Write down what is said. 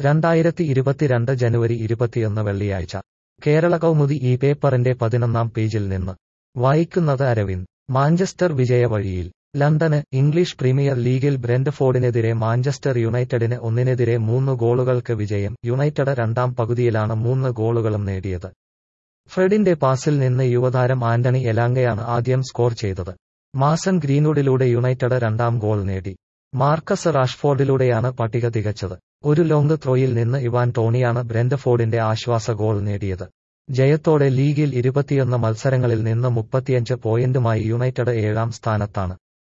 രണ്ടായിരത്തി ഇരുപത്തിരണ്ട് ജനുവരി ഇരുപത്തിയൊന്ന് വെള്ളിയാഴ്ച കേരള കൗമുദി ഈ പേപ്പറിന്റെ പതിനൊന്നാം പേജിൽ നിന്ന് വായിക്കുന്നത് അരവിന്ദ് മാഞ്ചസ്റ്റർ വിജയവഴിയിൽ ലണ്ടന് ഇംഗ്ലീഷ് പ്രീമിയർ ലീഗിൽ ബ്രെൻഡ്ഫോർഡിനെതിരെ മാഞ്ചസ്റ്റർ യുണൈറ്റഡിന് ഒന്നിനെതിരെ മൂന്ന് ഗോളുകൾക്ക് വിജയം യുണൈറ്റഡ് രണ്ടാം പകുതിയിലാണ് മൂന്ന് ഗോളുകളും നേടിയത് ഫ്രെഡിന്റെ പാസിൽ നിന്ന് യുവതാരം ആന്റണി എലാങ്കയാണ് ആദ്യം സ്കോർ ചെയ്തത് മാസൻ ഗ്രീൻവുഡിലൂടെ യുണൈറ്റഡ് രണ്ടാം ഗോൾ നേടി മാർക്കസ് റാഷ്ഫോർഡിലൂടെയാണ് പട്ടിക തികച്ചത് ഒരു ലോങ് ത്രോയിൽ നിന്ന് ഇവാൻ ടോണിയാണ് ബ്രെൻഡഫോർഡിന്റെ ആശ്വാസ ഗോൾ നേടിയത് ജയത്തോടെ ലീഗിൽ ഇരുപത്തിയൊന്ന് മത്സരങ്ങളിൽ നിന്ന് മുപ്പത്തിയഞ്ച് പോയിന്റുമായി യുണൈറ്റഡ് ഏഴാം സ്ഥാനത്താണ്